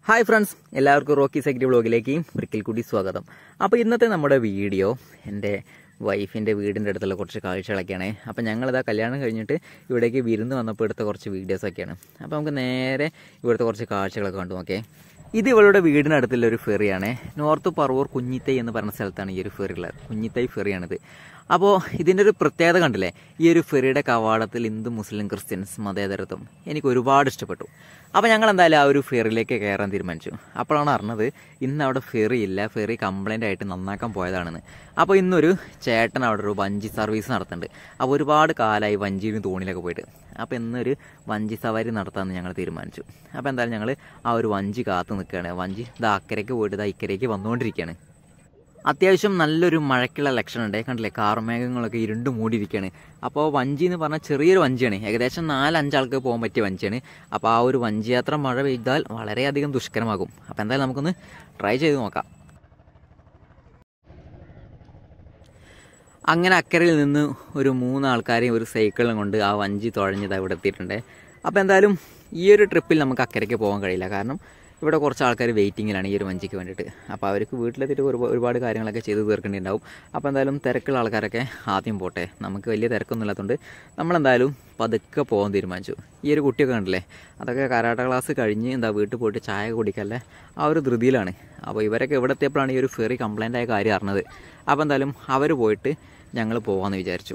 Hi friends എല്ലാവർക്കും Rocky secretary വ്ളോഗിലേക്ക് ഒരിക്കൽ കൂടി സ്വാഗതം അപ്പോൾ ഇന്നത്തെ നമ്മുടെ വീഡിയോ എൻ്റെ വൈഫിൻ്റെ വീടിൻ്റെ അടുത്തുള്ള കുറച്ച് കാഴ്ചകളൊക്കെയാണ് അപ്പോൾ ഞങ്ങളിതാ കല്യാണം കഴിഞ്ഞിട്ട് ഇവിടേക്ക് വിരുന്ന് വന്നപ്പോൾ എടുത്ത കുറച്ച് വീഡിയോസൊക്കെയാണ് അപ്പോൾ നമുക്ക് നേരെ ഇവിടുത്തെ കുറച്ച് കാഴ്ചകളൊക്കെ കണ്ടു നോക്കേ ഇത് ഇവളുടെ വീടിനടുത്തുള്ള ഒരു ഫെറിയാണ് നോർത്ത് പറവൂർ കുഞ്ഞിത്തൈ എന്ന് പറഞ്ഞ സ്ഥലത്താണ് ഈ ഒരു ഫെറി ഉള്ളത് കുഞ്ഞിത്തൈ ഫെറിയാണിത് അപ്പോൾ ഇതിൻ്റെ ഒരു പ്രത്യേകത കണ്ടില്ലേ ഈ ഒരു ഫെറിയുടെ കവാടത്തിൽ ഹിന്ദു മുസ്ലിം ക്രിസ്ത്യൻസ് മതേതരത്വം എനിക്ക് ഒരുപാട് ഇഷ്ടപ്പെട്ടു അപ്പോൾ ഞങ്ങൾ എന്തായാലും ആ ഒരു ഫെറിയിലേക്ക് കയറാൻ തീരുമാനിച്ചു അപ്പോഴാണ് അറിഞ്ഞത് ഇന്ന് അവിടെ ഫെറി ഇല്ല ഫെറി കംപ്ലൈൻ്റ് ആയിട്ട് നന്നാക്കാൻ പോയതാണെന്ന് അപ്പോൾ ഇന്നൊരു ചേട്ടൻ അവിടെ ഒരു വഞ്ചി സർവീസ് നടത്തുന്നുണ്ട് അപ്പോൾ ഒരുപാട് കാലമായി വഞ്ചിയിലും തോണിയിലൊക്കെ പോയിട്ട് അപ്പോൾ ഇന്നൊരു വഞ്ചി സവാരി നടത്താമെന്ന് ഞങ്ങൾ തീരുമാനിച്ചു അപ്പോൾ എന്തായാലും ഞങ്ങൾ ആ ഒരു വഞ്ചി കാത്തു നിൽക്കുകയാണ് വഞ്ചി ഇത് അക്കരയ്ക്ക് പോയിട്ട് ഇത് ഇക്കരയ്ക്ക് വന്നുകൊണ്ടിരിക്കുകയാണ് അത്യാവശ്യം നല്ലൊരു മഴയ്ക്കുള്ള ലക്ഷണം ഉണ്ട് കണ്ടില്ലേ കാർമേഘങ്ങളൊക്കെ ഇരുണ്ട് മൂടിയിരിക്കുകയാണ് അപ്പോൾ വഞ്ചി എന്ന് പറഞ്ഞാൽ ചെറിയൊരു വഞ്ചിയാണ് ഏകദേശം നാലഞ്ചാൾക്ക് പോകാൻ പറ്റിയ വഞ്ചിയാണ് അപ്പോൾ ആ ഒരു വഞ്ചി യാത്ര മഴ പെയ്താൽ വളരെയധികം ദുഷ്കരമാകും അപ്പോൾ എന്തായാലും നമുക്കൊന്ന് ട്രൈ ചെയ്ത് നോക്കാം അങ്ങനെ അക്കരയിൽ നിന്ന് ഒരു മൂന്ന് ആൾക്കാരെയും ഒരു സൈക്കിളും കൊണ്ട് ആ വഞ്ചി തുഴഞ്ഞത് ഇവിടെ എത്തിയിട്ടുണ്ട് അപ്പോൾ എന്തായാലും ഈ ഒരു ട്രിപ്പിൽ നമുക്ക് അക്കരയ്ക്ക് പോകാൻ കഴിയില്ല കാരണം ഇവിടെ കുറച്ച് ആൾക്കാർ വെയിറ്റിങ്ങിലാണ് ഈ ഒരു വഞ്ചിക്ക് വേണ്ടിയിട്ട് അപ്പോൾ അവർക്ക് വീട്ടിലെത്തിയിട്ട് ഒരുപാട് ഒരുപാട് കാര്യങ്ങളൊക്കെ ചെയ്ത് തീർക്കേണ്ടിണ്ടാവും അപ്പോൾ എന്തായാലും തിരക്കുള്ള ആൾക്കാരൊക്കെ ആദ്യം പോട്ടെ നമുക്ക് വലിയ തിരക്കൊന്നും ഇല്ലാത്തതുകൊണ്ട് നമ്മളെന്തായാലും പതുക്കെ പോകാൻ തീരുമാനിച്ചു ഈ ഒരു കുട്ടിയൊക്കെ കണ്ടില്ലേ അതൊക്കെ കരാട്ട ക്ലാസ് കഴിഞ്ഞ് എന്താ വീട്ടിൽ പോയിട്ട് ചായ കുടിക്കല്ലേ ആ ഒരു ധൃതിയിലാണ് അപ്പോൾ ഇവരൊക്കെ ഇവിടെ എത്തിയപ്പോഴാണ് ഈ ഒരു ഫെറി കംപ്ലൈൻ്റ് ആയ കാര്യം അറിഞ്ഞത് അപ്പോൾ എന്തായാലും അവർ പോയിട്ട് ഞങ്ങൾ പോകാമെന്ന് വിചാരിച്ചു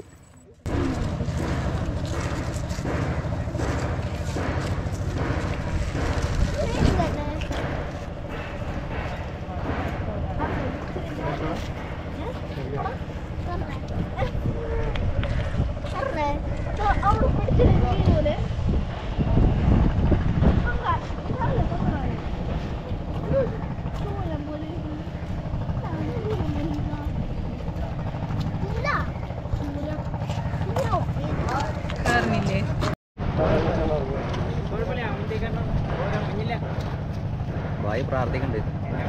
ഭായി പ്രാർത്ഥിക്കുന്നുണ്ട്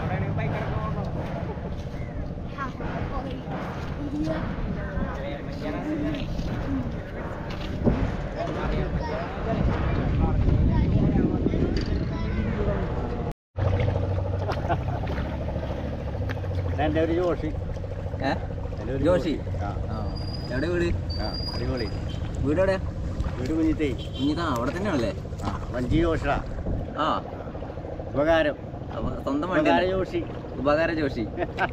എൻ്റെ ഒരു ജോഷി ഏ എൻ്റെ ഒരു ജോഷി ആ ആ എവിടെ വീട് ആ അടിപൊളി വീട് എവിടെ വീട് കുഞ്ഞിത്തേ ഇനിതാ അവിടെ തന്നെയാണല്ലേ ആ വഞ്ചി ജോഷടാ ആ ഉപകാരം അപ്പൊ സ്വന്തം വണ്ടി ഉപകാര ജോഷി ഉപകാര ജോഷി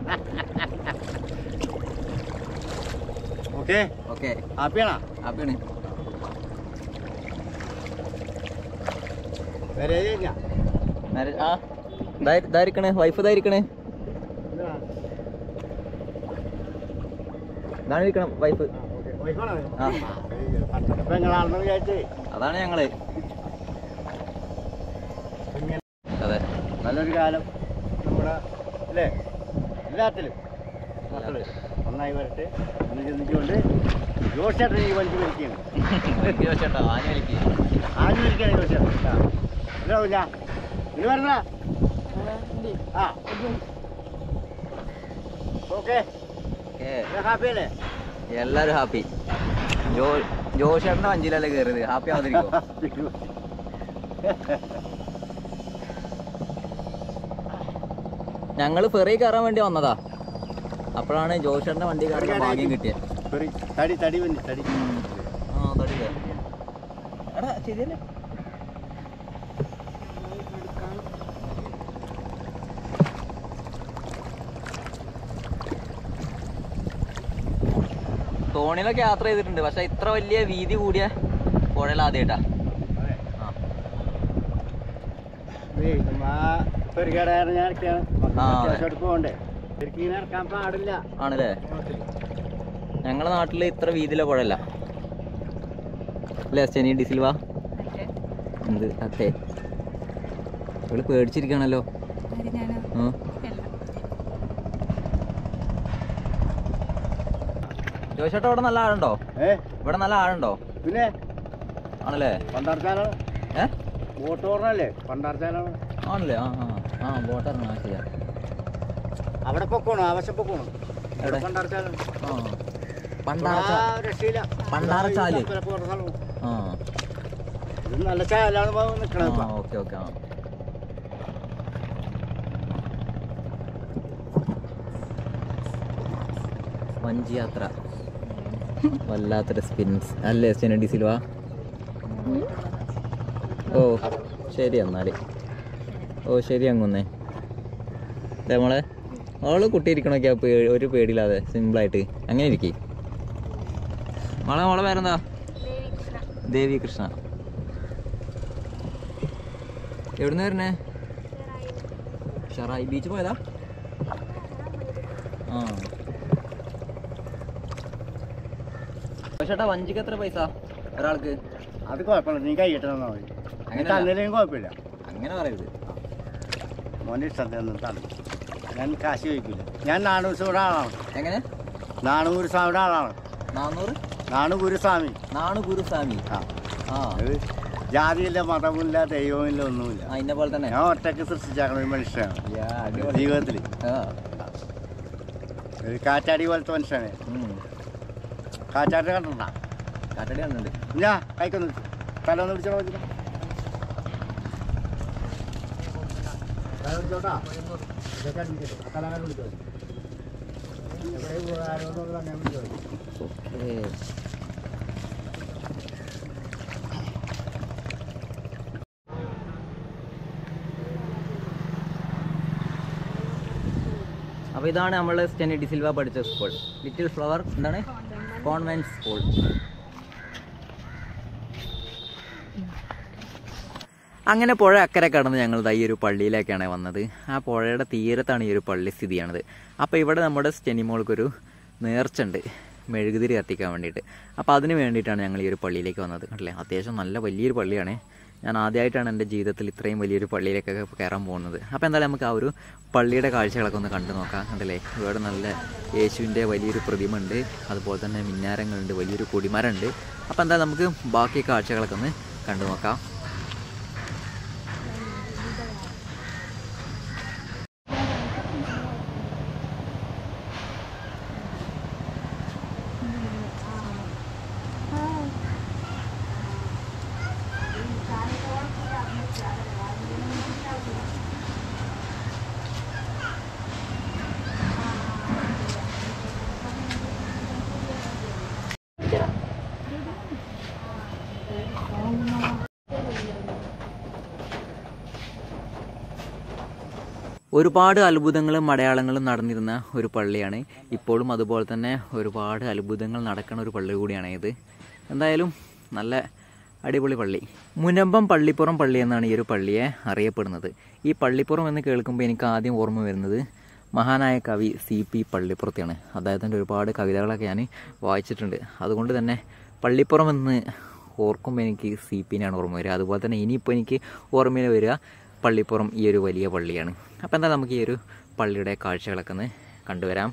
ഓക്കെ ഓക്കെ ഹാപ്പിയാണോ ഹാപ്പിയാണ് വരെ കഴിഞ്ഞാ മാരേജ് ആ ഇതാ- ഇതായിരിക്കണേ വൈഫ് ഇതായിരിക്കണേ ഇതാണ് ഇരിക്കണം വൈഫ് ആ. അപ്പൊ നിങ്ങളാണെന്ന് വിചാരിച്ചേ അതാണ് ഞങ്ങള് അതെ നല്ലൊരു കാലം നമ്മുടെ അല്ലേ എല്ലാത്തിലും മക്കള് നന്നായി വരട്ടെ എന്ന് ചിന്തിച്ചുകൊണ്ട് ജോഷേട്ടൻ ഈ വഞ്ചി വലിക്കുകയാണ് ചേട്ടാ ആന വലിക്ക് ആദ്യം വലിക്കുകയാണ് ജോഷേട്ടൻ ആ ഇല്ല കുഞ്ഞാ ഇത് വരണ ആ ഓക്കെ ഓക്കേ. ഹാപ്പി അല്ലേ എല്ലാരും ഹാപ്പി ജോ ജോഷേട്ടന്റെ വഞ്ചിയിലല്ലേ കയറിയത് ഹാപ്പി ആവാതിരിക്കോ ഞങ്ങള് ഫെറി കയറാൻ വേണ്ടി വന്നതാ അപ്പോഴാണ് ജോഷേട്ടന്റെ വണ്ടി കയറാൻ ഭാഗ്യം കിട്ടിയത് സോറി തടി തടി വന്നി തടി ആ തടിയില്ലേ എടാ ശരിയല്ലേ തോണിയിലൊക്കെ യാത്ര ചെയ്തിട്ടുണ്ട് പക്ഷെ ഇത്ര വലിയ വീതി കൂടിയ പുഴയിൽ ആദ്യമായിട്ടാ ആ ഏയ് നമ്മ ഒരു കടയാണ് ഞാൻ ഇറക്കിയാണ് ആ, അതെ. അത്യാവശ്യം പോകണ്ടേ ശരിക്കും ഇങ്ങനെ ഇറക്കാൻ പാടില്ല ആണല്ലേ ഞങ്ങളെ നാട്ടില് ഇത്ര വീതിയിലെ പുഴയല്ല അല്ലേ അച്ഛനി ഡിസിൽവ എന്ത് അതെ ഇവള് പേടിച്ചിരിക്കുകയാണല്ലോ ആ ജോഷേട്ടാ ഇവിടെ നല്ല ആഴുണ്ടോ ഏ ഇവിടെ നല്ല ആഴുണ്ടോ പിന്നെ ആണല്ലേ പണ്ടാർച്ചാലാണ് ഏ ബോട്ട് ഓർണല്ലേ പണ്ടാർച്ചാലാണ് ആണല്ലേ ആ ആ ആ ബോട്ടാണ് ആ ശരിയാ അവിടെ പൊക്കോണം ആവശ്യം പൊക്കോണം എവിടെ? പണ്ടാർച്ചാലാണ് ആ പണ്ടാറച്ച ആ, രക്ഷയില്ല പണ്ടാരച്ചാല്. കപ്പലൊക്കെ പോകുന്ന സ്ഥലവും. ആ ഇത് നല്ല ചാലാണ് നിൽക്കണത് ആ ഇപ്പൊ. ഓക്കെ ഓക്കെ ആ വഞ്ചി യാത്ര വല്ലാത്തൊരു സ്പിൻസ് അല്ലേ സ്റ്റെനഡി സിൽവ ഓ ശരി എന്നാല് ഓ ശരി അങ്ങൊന്നേ നമ്മളെ അവള് കുട്ടിയിരിക്കണൊക്കെ ആ പേ ഒരു പേടിയില്ലാതെ സിമ്പിളായിട്ട് അങ്ങനെ ഇരിക്കേ മോളെ മോളെ പേരെന്താ ദേവി കൃഷ്ണ എവിടുന്ന് വരണേ ഷറായി ബീച്ച് പോയതാ ആ ചേട്ടാ വഞ്ചിക്ക് എത്ര പൈസ ഒരാൾക്ക് അത് കുഴപ്പമില്ല നീ കൈ കിട്ടണമെന്നാ മതി അങ്ങനെ തന്നില്ലെങ്കിൽ കുഴപ്പമില്ല അങ്ങനെ പറയരുത് മോൻ്റെ ഇഷ്ടത്തിൽ ഒന്നും തന്നു ഞാൻ കാശ് ചോദിക്കില്ല ഞാൻ നാണൂർ ആളാണ് എങ്ങനെ നാണൂർ സ്വാമിയുടെ ആളാണ് നാന്നൂറ് നാണുഗുരു സ്വാമി നാണു ഗുരുസ്വാമി ആ ആ അത് ജാതിയില്ല മതമില്ല ദൈവമില്ല ഒന്നുമില്ല ആ ഇന്ന പോലെ തന്നെ ഞാൻ ഒറ്റയ്ക്ക് സൃഷ്ടിച്ചാക്കണ ഒരു മനുഷ്യനാണ് യാ, അടിപൊളി. ജീവിതത്തിൽ ആ ഒരു കാറ്റാടി പോലത്തെ മനുഷ്യനാണ് ഉം. കാറ്റാടി കണ്ട കാറ്റടി കണ്ടുണ്ട് ഞാൻ കൈക്കൊന്ന് പിടിച്ചു തല ഒന്ന് പിടിച്ചോ പിടിച്ചോ. തല പിടിച്ചോട്ടാ. ഇതൊക്കെ അടിക്കട്ടെ. ആ തല അങ്ങനെ പിടിച്ചോ. എവിടെയും പോകാനൊന്നും അങ്ങനെ പിടിച്ചോ. ഓക്കേ അപ്പോൾ ഇതാണ് നമ്മൾ സ്റ്റെനി ഡിസിൽവ പഠിച്ച സ്കൂൾ ലിറ്റിൽ ഫ്ലവർ എന്താണ് കോൺവെൻറ്റ് സ്കൂൾ അങ്ങനെ പുഴ അക്കരെ കടന്ന് ഞങ്ങൾ ദാ ഈ ഒരു പള്ളിയിലേക്കാണ് വന്നത് ആ പുഴയുടെ തീരത്താണ് ഈ ഒരു പള്ളി സ്ഥിതി ചെയ്യണത് അപ്പോൾ ഇവിടെ നമ്മുടെ സ്റ്റെനിമോൾക്കൊരു നേർച്ചുണ്ട് മെഴുകുതിരി കത്തിക്കാൻ വേണ്ടിയിട്ട് അപ്പോൾ അതിന് വേണ്ടിയിട്ടാണ് ഞങ്ങൾ ഈ ഒരു പള്ളിയിലേക്ക് വന്നത് കണ്ടില്ലേ അത്യാവശ്യം നല്ല വലിയൊരു പള്ളിയാണ് ഞാൻ ആദ്യമായിട്ടാണ് എൻ്റെ ജീവിതത്തിൽ ഇത്രയും വലിയൊരു പള്ളിയിലേക്കൊക്കെ കയറാൻ പോകുന്നത് അപ്പോൾ എന്തായാലും നമുക്ക് ആ ഒരു പള്ളിയുടെ കാഴ്ചകളൊക്കെ ഒന്ന് കണ്ടു നോക്കാം കണ്ടില്ലേ ഇവിടെ നല്ല യേശുവിൻ്റെ വലിയൊരു പ്രതിമ ഉണ്ട് അതുപോലെ തന്നെ മിന്നാരങ്ങളുണ്ട് വലിയൊരു കൊടിമരമുണ്ട് അപ്പോൾ എന്തായാലും നമുക്ക് ബാക്കി കാഴ്ചകളൊക്കെ ഒന്ന് കണ്ടു നോക്കാം ഒരുപാട് അത്ഭുതങ്ങളും അടയാളങ്ങളും നടന്നിരുന്ന ഒരു പള്ളിയാണ് ഇപ്പോഴും അതുപോലെ തന്നെ ഒരുപാട് അത്ഭുതങ്ങൾ നടക്കുന്ന ഒരു പള്ളി കൂടിയാണ് ഇത് എന്തായാലും നല്ല അടിപൊളി പള്ളി മുനമ്പം പള്ളിപ്പുറം പള്ളി എന്നാണ് ഈ ഒരു പള്ളിയെ അറിയപ്പെടുന്നത് ഈ പള്ളിപ്പുറം എന്ന് കേൾക്കുമ്പോൾ എനിക്ക് ആദ്യം ഓർമ്മ വരുന്നത് മഹാനായ കവി സി പി പള്ളിപ്പുറത്തെയാണ് അദ്ദേഹത്തിൻ്റെ ഒരുപാട് കവിതകളൊക്കെ ഞാൻ വായിച്ചിട്ടുണ്ട് അതുകൊണ്ട് തന്നെ പള്ളിപ്പുറം എന്ന് ഓർക്കുമ്പോൾ എനിക്ക് സി പിന്നെയാണ് ഓർമ്മ വരിക അതുപോലെ തന്നെ ഇനിയിപ്പോൾ എനിക്ക് ഓർമ്മയിൽ വരിക പള്ളിപ്പുറം ഈ ഒരു വലിയ പള്ളിയാണ് അപ്പോൾ എന്താ നമുക്ക് ഈ ഒരു പള്ളിയുടെ കാഴ്ചകളൊക്കെ ഒന്ന് കണ്ടുവരാം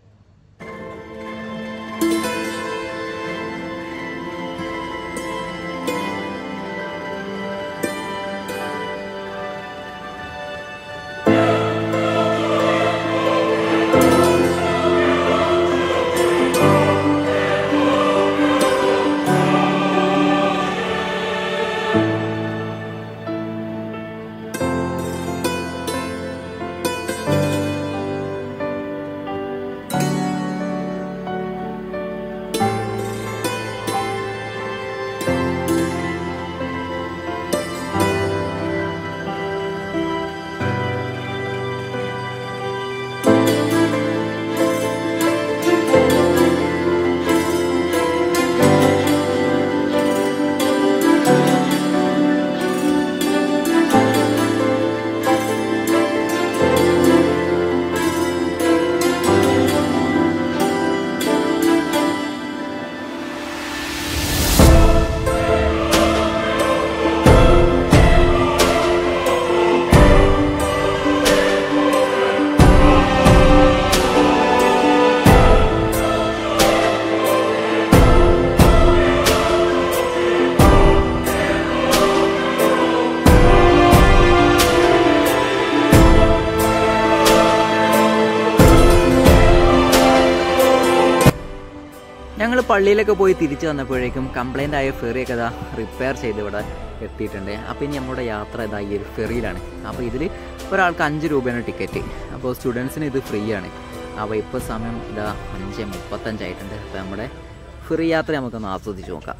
ഞങ്ങൾ പള്ളിയിലൊക്കെ പോയി തിരിച്ചു വന്നപ്പോഴേക്കും കംപ്ലൈൻ്റ് ആയ ഫെറിയൊക്കെ ഇതാ റിപ്പയർ ചെയ്ത് ഇവിടെ എത്തിയിട്ടുണ്ട് അപ്പോൾ ഇനി നമ്മുടെ യാത്ര ഇതാ ഈ ഒരു ഫെറിയിലാണ് അപ്പോൾ ഇതിൽ ഒരാൾക്ക് അഞ്ച് രൂപയാണ് ടിക്കറ്റ് അപ്പോൾ സ്റ്റുഡൻസിന് ഇത് ഫ്രീ ആണ് അപ്പോൾ ഇപ്പോൾ സമയം ഇതാ അഞ്ച് മുപ്പത്തഞ്ചായിട്ടുണ്ട് അപ്പോൾ നമ്മുടെ ഫ്രീ യാത്ര നമുക്കൊന്ന് ആസ്വദിച്ച് നോക്കാം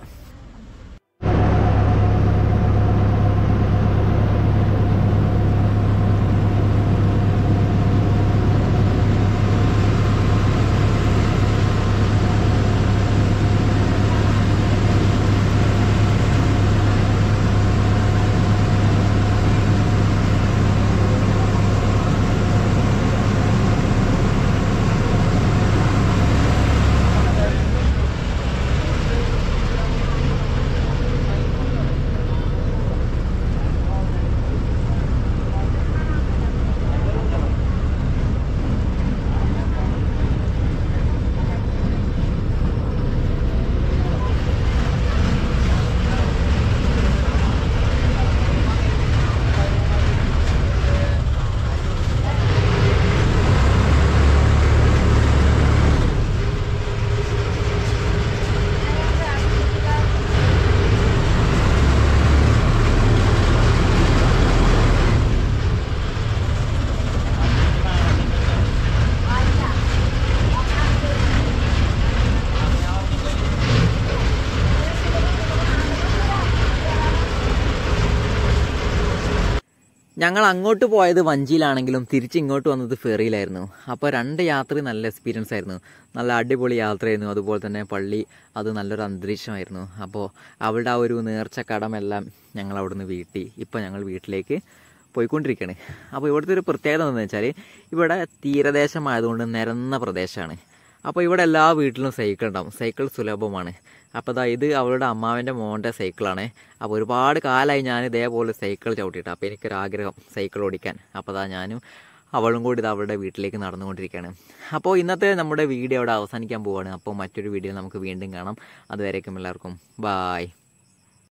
ഞങ്ങൾ അങ്ങോട്ട് പോയത് വഞ്ചിയിലാണെങ്കിലും തിരിച്ച് ഇങ്ങോട്ട് വന്നത് ഫെറിയിലായിരുന്നു അപ്പോൾ രണ്ട് യാത്രയും നല്ല എക്സ്പീരിയൻസ് ആയിരുന്നു നല്ല അടിപൊളി യാത്രയായിരുന്നു അതുപോലെ തന്നെ പള്ളി അത് നല്ലൊരു അന്തരീക്ഷമായിരുന്നു അപ്പോൾ അവിടെ ആ ഒരു നേർച്ച കടമെല്ലാം ഞങ്ങൾ അവിടുന്ന് വീട്ടി ഇപ്പോൾ ഞങ്ങൾ വീട്ടിലേക്ക് പോയിക്കൊണ്ടിരിക്കുകയാണ് അപ്പോൾ ഇവിടുത്തെ ഒരു പ്രത്യേകത എന്താണെന്ന് വെച്ചാൽ ഇവിടെ തീരദേശമായതുകൊണ്ട് നിരന്ന പ്രദേശമാണ് അപ്പോൾ ഇവിടെ എല്ലാ വീട്ടിലും സൈക്കിൾ ഉണ്ടാവും സൈക്കിൾ സുലഭമാണ് അപ്പോൾ ദാ ഇത് അവളുടെ അമ്മാവൻ്റെ മോൻ്റെ സൈക്കിളാണ് അപ്പോൾ ഒരുപാട് കാലമായി ഞാൻ ഇതേപോലെ സൈക്കിൾ ചവിട്ടിയിട്ട് അപ്പോൾ എനിക്കൊരാഗ്രഹം സൈക്കിൾ ഓടിക്കാൻ അപ്പോൾ ദാ ഞാനും അവളും കൂടി ഇത് അവളുടെ വീട്ടിലേക്ക് നടന്നുകൊണ്ടിരിക്കുകയാണ് അപ്പോൾ ഇന്നത്തെ നമ്മുടെ വീഡിയോ അവിടെ അവസാനിക്കാൻ പോവുകയാണ് അപ്പോൾ മറ്റൊരു വീഡിയോ നമുക്ക് വീണ്ടും കാണാം അതുവരേക്കും എല്ലാവർക്കും ബായ്